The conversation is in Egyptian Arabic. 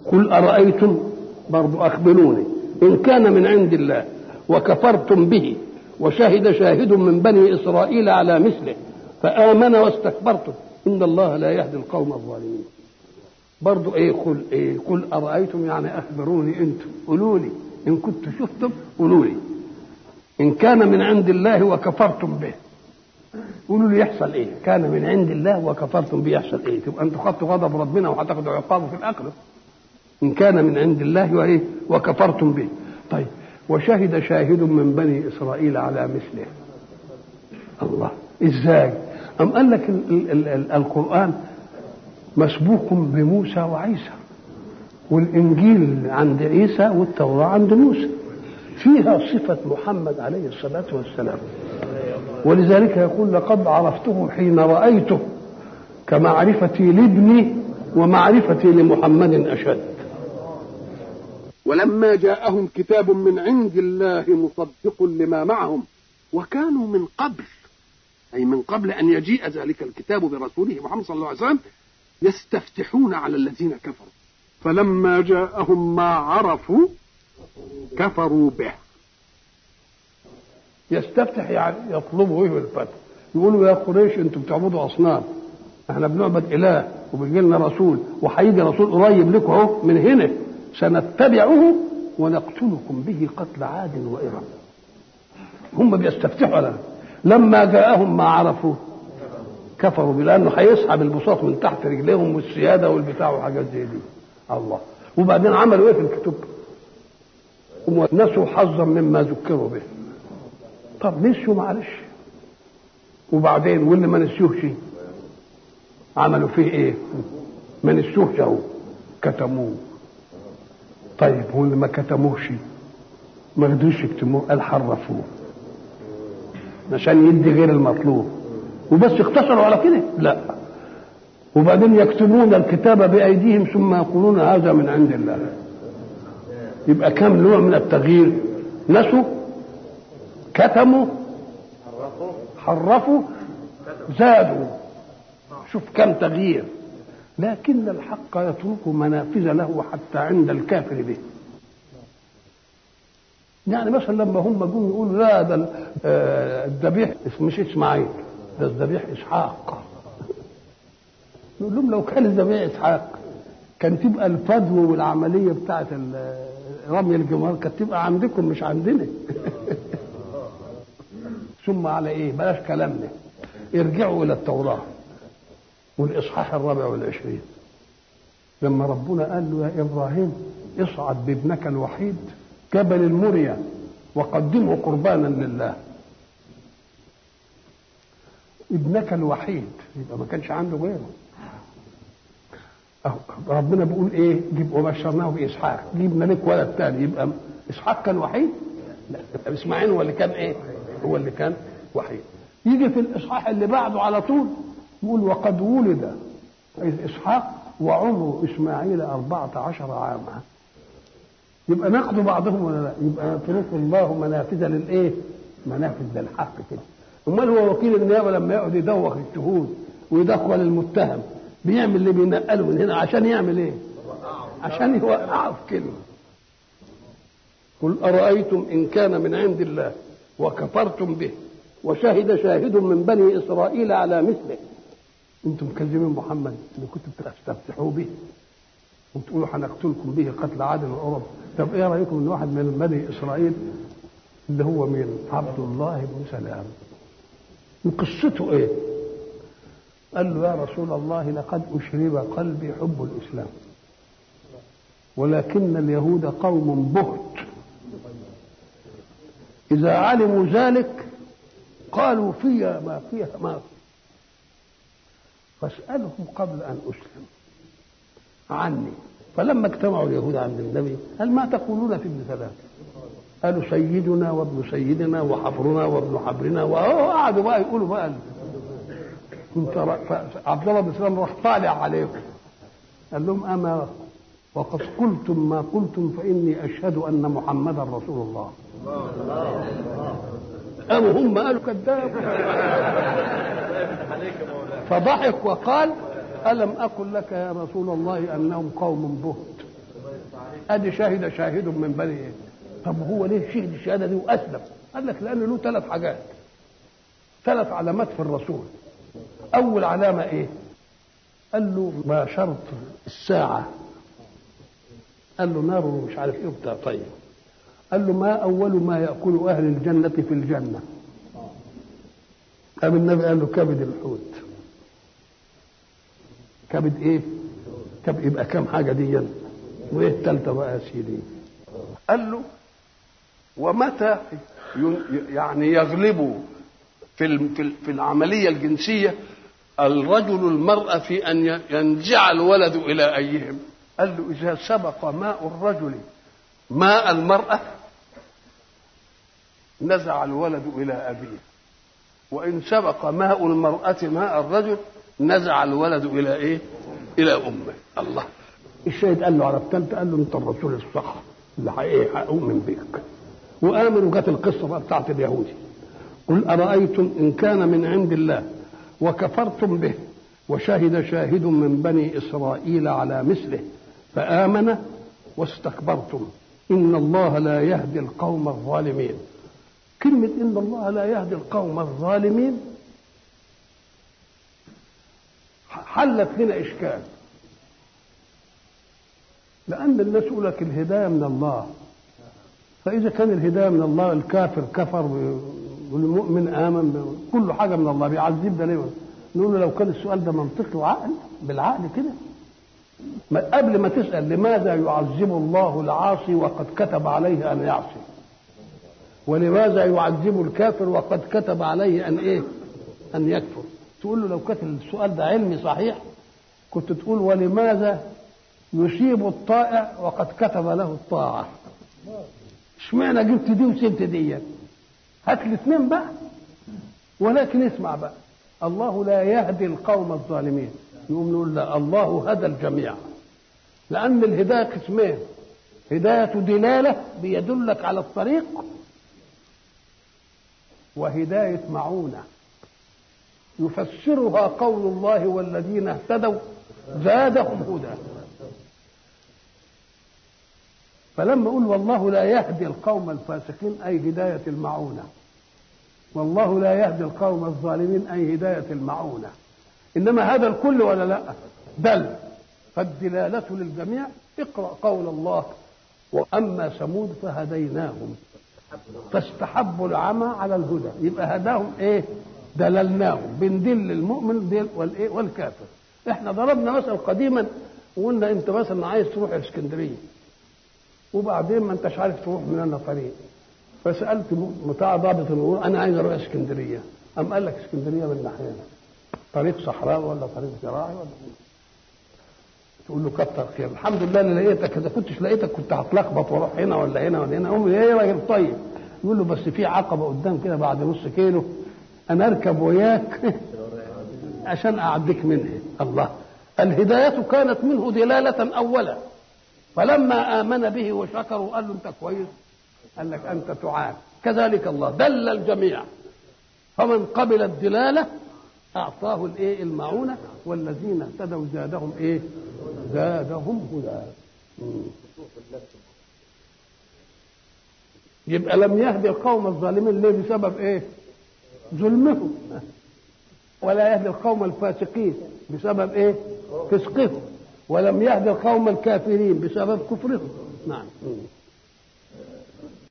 قل أرأيتم برضو أخبروني إن كان من عند الله وكفرتم به وشهد شاهد من بني إسرائيل على مثله فآمن واستكبرتم إن الله لا يهدي القوم الظالمين برضو إيه قل إيه قل أرأيتم يعني أخبروني أنتم قولوا لي إن كنتم شفتم قولوا لي إن كان من عند الله وكفرتم به قولوا لي يحصل ايه كان من عند الله وكفرتم به يحصل ايه تبقى انتوا خدتوا غضب ربنا وهتاخدوا عقابه في الاخره ان كان من عند الله وايه وكفرتم به طيب وشهد شاهد من بني اسرائيل على مثله الله ازاي ام قال لك ال ال ال ال القران مسبوق بموسى وعيسى والانجيل عند عيسى والتوراه عند موسى فيها صفه محمد عليه الصلاه والسلام ولذلك يقول لقد عرفته حين رأيته كمعرفتي لابني ومعرفتي لمحمد أشد ولما جاءهم كتاب من عند الله مصدق لما معهم وكانوا من قبل أي من قبل أن يجيء ذلك الكتاب برسوله محمد صلى الله عليه وسلم يستفتحون على الذين كفروا فلما جاءهم ما عرفوا كفروا به يستفتح يعني يطلبه ايه الفتح يقولوا يا قريش انتم بتعبدوا اصنام احنا بنعبد اله وبيجي لنا رسول وهيجي رسول قريب لكم اهو من هنا سنتبعه ونقتلكم به قتل عاد وارم هم بيستفتحوا على لما جاءهم ما عرفوا كفروا بلانه هيسحب البساط من تحت رجليهم والسياده والبتاع وحاجات زي دي الله وبعدين عملوا ايه في الكتب؟ نسوا حظا مما ذكروا به طب نسيوا معلش وبعدين واللي ما نسيوش عملوا فيه ايه ما نسيوش اهو كتموه طيب واللي ما كتموش ما قدروش يكتموه قال حرفوه عشان يدي غير المطلوب وبس اقتصروا على كده لا وبعدين يكتبون الكتاب بايديهم ثم يقولون هذا من عند الله يبقى كم نوع من التغيير نسوا كتموا حرفوا زادوا شوف كم تغيير لكن الحق يترك منافذ له حتى عند الكافر به يعني مثلا لما هم جم يقولوا لا ده الذبيح مش اسماعيل ده الذبيح اسحاق نقول لهم لو كان الذبيح اسحاق كان تبقى الفدو والعمليه بتاعت رمي الجمار كانت تبقى عندكم مش عندنا ثم على ايه بلاش كلامنا ارجعوا الى التوراه والاصحاح الرابع والعشرين لما ربنا قال له يا ابراهيم اصعد بابنك الوحيد جبل المريا وقدمه قربانا لله ابنك الوحيد يبقى ما كانش عنده غيره أهو ربنا بيقول ايه جيب وبشرناه باسحاق جبنا لك ولد تاني يبقى اسحاق كان وحيد لا اسماعيل هو اللي كان ايه هو اللي كان وحيد يجي في الاصحاح اللي بعده على طول يقول وقد ولد اسحاق وعمر اسماعيل أربعة عشر عاما يبقى ناخد بعضهم ولا لا يبقى يترك الله منافذ للايه منافذ للحق كده امال هو وكيل النيابه لما يقعد يدوخ الشهود ويدخل المتهم بيعمل اللي بينقله من هنا عشان يعمل ايه عشان يوقعه في كلمه قل ارايتم ان كان من عند الله وكفرتم به وشهد شاهد من بني اسرائيل على مثله انتم مكلمين محمد اللي كنتم تستفتحوا به وتقولوا هنقتلكم به قتل عاد وعرب طب ايه رايكم ان واحد من بني اسرائيل اللي هو مين عبد الله بن سلام قصته ايه قال له يا رسول الله لقد اشرب قلبي حب الاسلام ولكن اليهود قوم بهت اذا علموا ذلك قالوا فيها ما فيها ما فاسالهم قبل ان اسلم عني فلما اجتمعوا اليهود عند النبي قال ما تقولون في ابن ثلاث قالوا سيدنا وابن سيدنا وحبرنا وابن حبرنا وقعدوا بقى يقولوا بقى كنت عبد الله بن سلام راح طالع عليكم قال لهم اما وقد قلتم ما قلتم فاني اشهد ان محمدا رسول الله قاموا هم قالوا كذاب فضحك وقال الم اقل لك يا رسول الله انهم قوم بهت ادي شاهد شاهد من بني ايه طب هو ليه شهد الشهاده دي واسلم قال لك لانه له ثلاث حاجات ثلاث علامات في الرسول اول علامه ايه قال له ما شرط الساعه قال له نار ومش عارف ايه وبتاع طيب قال له ما اول ما ياكل اهل الجنه في الجنه قام النبي قال له كبد الحوت كبد ايه كبد يبقى كام حاجه دي وايه الثالثه بقى يا سيدي قال له ومتى يعني يغلب في في العمليه الجنسيه الرجل المراه في ان ينزع الولد الى ايهم قال له اذا سبق ماء الرجل ماء المراه نزع الولد الى ابيه وان سبق ماء المراه ماء الرجل نزع الولد الى ايه الى امه الله الشهيد قال له عرفت قال له انت الرسول الصح اللي ايه هؤمن بك وامن وجت القصه بقى بتاعت اليهودي قل ارايتم ان كان من عند الله وكفرتم به وشهد شاهد من بني اسرائيل على مثله فامن واستكبرتم ان الله لا يهدي القوم الظالمين كلمه ان الله لا يهدي القوم الظالمين حلت لنا اشكال لان الناس يقول لك الهدايه من الله فاذا كان الهدايه من الله الكافر كفر والمؤمن امن كل حاجه من الله بيعذبنا ليه نقول له لو كان السؤال ده منطقي وعقل بالعقل كده قبل ما تسال لماذا يعذب الله العاصي وقد كتب عليه ان يعصي ولماذا يعذب الكافر وقد كتب عليه ان ايه ان يكفر تقول له لو كان السؤال ده علمي صحيح كنت تقول ولماذا يصيب الطائع وقد كتب له الطاعه اشمعنى جبت دي وسبت دي هات الاثنين بقى ولكن اسمع بقى الله لا يهدي القوم الظالمين يقوم نقول لا الله هدى الجميع لأن الهداية قسمين هداية دلالة بيدلك على الطريق وهداية معونة يفسرها قول الله والذين اهتدوا زادهم هدى فلما اقول والله لا يهدي القوم الفاسقين اي هدايه المعونه والله لا يهدي القوم الظالمين اي هدايه المعونه انما هذا الكل ولا لا بل فالدلاله للجميع اقرا قول الله واما ثمود فهديناهم فاستحبوا العمى على الهدى يبقى هداهم ايه دللناهم بندل المؤمن والايه والكافر احنا ضربنا مثل قديما وقلنا انت مثلا عايز تروح اسكندريه وبعدين ما انتش عارف تروح من انا طريق فسالت بتاع ضابط المرور انا عايز اروح اسكندريه قام قال لك اسكندريه من ناحيه طريق صحراء ولا طريق زراعي ولا تقول له كتر خير الحمد لله اللي لقيتك اذا كنتش لقيتك كنت هتلخبط واروح هنا ولا هنا ولا هنا اقول له ايه راجل طيب يقول له بس في عقبه قدام كده بعد نص كيلو انا اركب وياك عشان اعديك منها الله الهدايه كانت منه دلاله اولا فلما آمن به وشكر وقال له أنت كويس قال لك أنت تعان كذلك الله دل الجميع فمن قبل الدلالة أعطاه الإيه المعونة والذين اهتدوا زادهم إيه زادهم هدى يبقى لم يهدي القوم الظالمين ليه بسبب ايه ظلمهم ولا يهدي القوم الفاسقين بسبب ايه فسقهم ولم يهدي القوم الكافرين بسبب كفرهم نعم